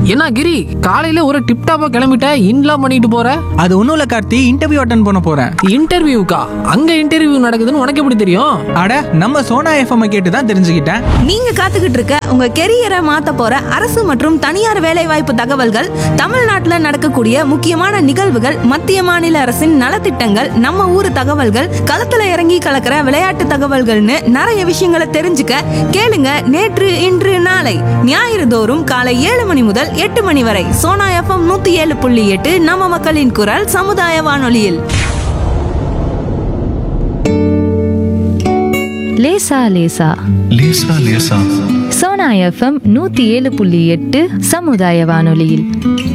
என்ன கிரி காலையில ஒரு டிப் டாப்பா கிளம்பிட்ட இன்லாம் பண்ணிட்டு போற அது ஒன்றும் இல்லை கார்த்தி இன்டர்வியூ அட்டன் பண்ண போகிறேன் இன்டர்வியூக்கா அங்க இன்டர்வியூ நடக்குதுன்னு உனக்கு எப்படி தெரியும் அட நம்ம சோனா எஃப்எம் கேட்டு தான் தெரிஞ்சுக்கிட்டேன் நீங்க காத்துக்கிட்டு இருக்க உங்க கெரியரை மாத்த போற அரசு மற்றும் தனியார் வேலைவாய்ப்பு தகவல்கள் தமிழ்நாட்டுல நடக்கக்கூடிய முக்கியமான நிகழ்வுகள் மத்திய மாநில அரசின் நலத்திட்டங்கள் நம்ம ஊர் தகவல்கள் களத்துல இறங்கி கலக்கிற விளையாட்டு தகவல்கள்னு நிறைய விஷயங்களை தெரிஞ்சுக்க கேளுங்க நேற்று இன்று நாளை ஞாயிறு தோறும் காலை ஏழு மணி முதல் எட்டு மணி வரை சோனா எஃப்எம் நூத்தி ஏழு புள்ளி எட்டு நம்ம மக்களின் குரல் சமுதாய வானொலியில் லேசா லேசா லேசா லேசா சோனா எஃப்எம் நூத்தி ஏழு புள்ளி எட்டு சமுதாய வானொலியில்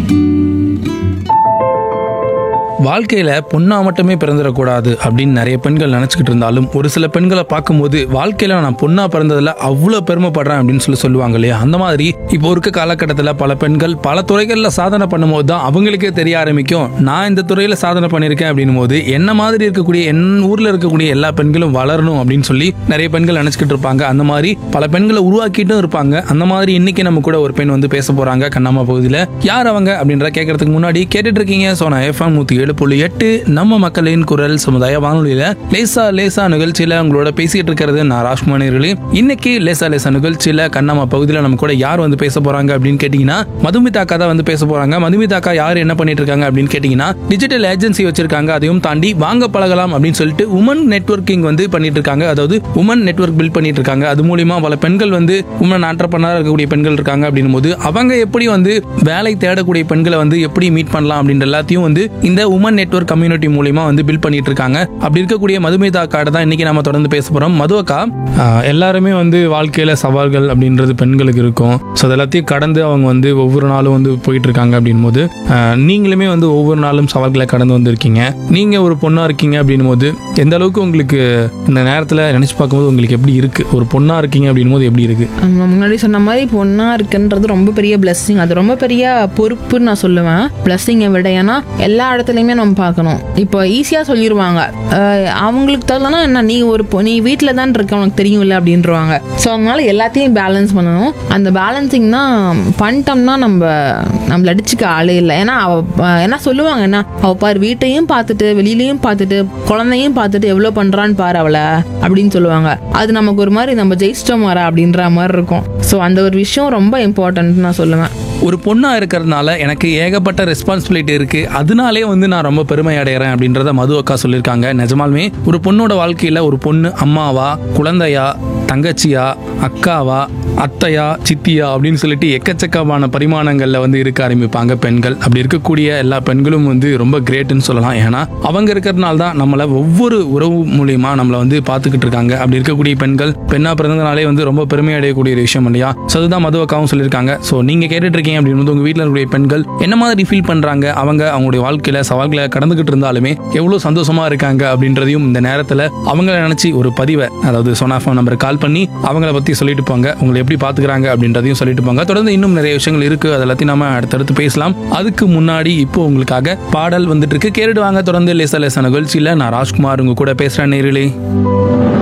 வாழ்க்கையில பொண்ணா மட்டுமே பிறந்துடக்கூடாது அப்படின்னு நிறைய பெண்கள் நினைச்சுக்கிட்டு இருந்தாலும் ஒரு சில பெண்களை பார்க்கும்போது வாழ்க்கையில நான் பொண்ணா பிறந்ததுல அவ்வளவு பெருமைப்படுறேன் அப்படின்னு சொல்லி சொல்லுவாங்க இல்லையா அந்த மாதிரி இப்போ இருக்க காலகட்டத்தில் பல பெண்கள் பல துறைகளில் சாதனை பண்ணும்போது தான் அவங்களுக்கே தெரிய ஆரம்பிக்கும் நான் இந்த துறையில சாதனை பண்ணியிருக்கேன் அப்படின்னும் போது என்ன மாதிரி இருக்கக்கூடிய என் ஊர்ல இருக்கக்கூடிய எல்லா பெண்களும் வளரணும் அப்படின்னு சொல்லி நிறைய பெண்கள் நினைச்சுக்கிட்டு இருப்பாங்க அந்த மாதிரி பல பெண்களை உருவாக்கிட்டும் இருப்பாங்க அந்த மாதிரி இன்னைக்கு நம்ம கூட ஒரு பெண் வந்து பேச போறாங்க கண்ணம்மா பகுதியில் யார் அவங்க அப்படின்ற கேட்கறதுக்கு முன்னாடி கேட்டுட்டு இருக்கீங்க சோனா எஃப்எம் நூத்தி ஏழு புள்ளி எட்டு நம்ம மக்களின் குரல் சமுதாய வானொலியில லேசா லேசா நிகழ்ச்சியில உங்களோட பேசிட்டு இருக்கிறது நான் ராஜ்குமார் நேயர்களே. இன்னைக்கு லேசா லேசா நிகழ்ச்சியில கண்ணம்மா பகுதியில் நம்ம கூட யார் வந்து பேச போறாங்க அப்படின்னு கேட்டீங்கன்னா மதுமிதா அக்கா தான் வந்து பேச போறாங்க மதுமிதா அக்கா யார் என்ன பண்ணிட்டு இருக்காங்க அப்படின்னு கேட்டீங்கன்னா டிஜிட்டல் ஏஜென்சி வச்சிருக்காங்க அதையும் தாண்டி வாங்க பழகலாம் அப்படின்னு சொல்லிட்டு உமன் நெட்வொர்க்கிங் வந்து பண்ணிட்டு இருக்காங்க அதாவது உமன் நெட்வொர்க் பில்ட் பண்ணிட்டு இருக்காங்க அது மூலியமா பல பெண்கள் வந்து உமன் ஆண்டர்பனர் இருக்கக்கூடிய பெண்கள் இருக்காங்க அப்படின்னும் போது அவங்க எப்படி வந்து வேலை தேடக்கூடிய பெண்களை வந்து எப்படி மீட் பண்ணலாம் அப்படின்ற எல்லாத்தையும் வந்து இந்த உமன் நெட்வொர்க் கம்யூனிட்டி மூலியமா வந்து பில்ட் பண்ணிட்டு இருக்காங்க அப்படி இருக்கக்கூடிய மதுமிதா அக்காட தான் இன்னைக்கு நம்ம தொடர்ந்து பேச போறோம் மது அக்கா ஆஹ், எல்லாருமே வந்து வாழ்க்கையில சவால்கள் அப்படின்றது பெண்களுக்கு இருக்கும் ஸோ அதெல்லாத்தையும் கடந்து அவங்க வந்து ஒவ்வொரு நாளும் வந்து போயிட்டு இருக்காங்க அப்படின் போது ஆஹ், நீங்களுமே வந்து ஒவ்வொரு நாளும் சவால்களை கடந்து வந்திருக்கீங்க நீங்க ஒரு பொண்ணா இருக்கீங்க அப்படின்னும் போது எந்த அளவுக்கு உங்களுக்கு இந்த நேரத்துல நினைச்சு பார்க்கும்போது உங்களுக்கு எப்படி இருக்கு ஒரு பொண்ணா இருக்கீங்க அப்படின்னும் போது எப்படி இருக்கு நம்ம முன்னாடி சொன்ன மாதிரி பொண்ணா இருக்குன்றது ரொம்ப பெரிய பிளெஸ்ஸிங் அது ரொம்ப பெரிய பொறுப்புன்னு நான் சொல்லுவேன் பிளெஸ்ஸிங்கை விட ஏன்னா எல்லா இடத்துலையுமே நம்ம பார்க்கணும் இப்போ ஈஸியாக சொல்லிடுவாங்க அஹ் அவங்களுக்கு தகுந்தனா என்ன நீ ஒரு பொ- நீ வீட்டில் தான் இருக்க உனக்கு தெரியும்ல அப்படின்றவாங்க ஸோ அதனால எல்லாத்தையும் பேலன்ஸ் பண்ணணும் அந்த பேலன்சிங் தான் பண்ணிட்டோம்னா நம்ம நம்மள அடிச்சுக்க ஆளே இல்லை ஏன்னா அவ அஹ் என்ன சொல்லுவாங்க என்ன அவ பாரு வீட்டையும் பார்த்துட்டு வெளியிலயும் பார்த்துட்டு குழந்தையும் பார்த்துட்டு எவ்வளோ பண்றான்னு பாரு அவளை அப்படின்னு சொல்லுவாங்க அது நமக்கு ஒரு மாதிரி நம்ம ஜெயிச்சிட்டோம் வர அப்படின்ற மாதிரி இருக்கும் ஸோ அந்த ஒரு விஷயம் ரொம்ப இம்பார்ட்டன்ட் நான் சொல்லுவேன் ஒரு பொண்ணா இருக்கிறதுனால எனக்கு ஏகப்பட்ட ரெஸ்பான்சிபிலிட்டி இருக்கு அதனாலே வந்து நான் ரொம்ப பெருமை அடைகிறேன் அப்படின்றத மது அக்கா சொல்லியிருக்காங்க நிஜமாலுமே ஒரு பொண்ணோட வாழ்க்கையில ஒரு பொண்ணு அம்மாவா குழந்தையா தங்கச்சியா அக்காவா அத்தையா சித்தியா அப்படின்னு சொல்லிட்டு எக்கச்சக்கமான பரிமாணங்கள்ல வந்து இருக்க ஆரம்பிப்பாங்க பெண்கள் அப்படி இருக்கக்கூடிய எல்லா பெண்களும் வந்து ரொம்ப கிரேட்னு சொல்லலாம் ஏன்னா அவங்க இருக்கிறதுனால தான் நம்மளை ஒவ்வொரு உறவு மூலியமா நம்மளை வந்து பார்த்துக்கிட்டு இருக்காங்க அப்படி இருக்கக்கூடிய பெண்கள் பெண்ணா பிறந்ததுனாலே வந்து ரொம்ப பெருமை அடையக்கூடிய ஒரு விஷயம் இல்லையா ஸோ அதுதான் மது அக்காவும் சொல்லியிருக்காங்க ஸோ நீங்க கேட்டுட்டு இருக்கீங்க அப்படின்னு உங்க வீட்டில் இருக்கக்கூடிய பெண்கள் என்ன மாதிரி ஃபீல் பண்றாங்க அவங்க அவங்களுடைய வாழ்க்கையில சவால்களை கடந்துகிட்டு இருந்தாலுமே எவ்வளவு சந்தோஷமா இருக்காங்க அப்படின்றதையும் இந்த நேரத்துல அவங்கள நினைச்சு ஒரு பதிவை அதாவது சோனா ஃபோன் நம்பருக்கு கால் பண்ணி அவங்கள பத்தி சொல்லிட்டு போங்க உங்களை எப்படி பாத்துக்கிறாங்க அப்படின்றதையும் சொல்லிட்டு போங்க தொடர்ந்து இன்னும் நிறைய விஷயங்கள் இருக்கு அது எல்லாத்தையும் நாம அடுத்தடுத்து பேசலாம் அதுக்கு முன்னாடி இப்போ உங்களுக்காக பாடல் வந்துட்டு இருக்கு கேட்டுட்டு வாங்க தொடர்ந்து லேசா லேசா நிகழ்ச்சியில நான் ராஜ்குமார் உங்க கூட பேசுறேன் நேரிலே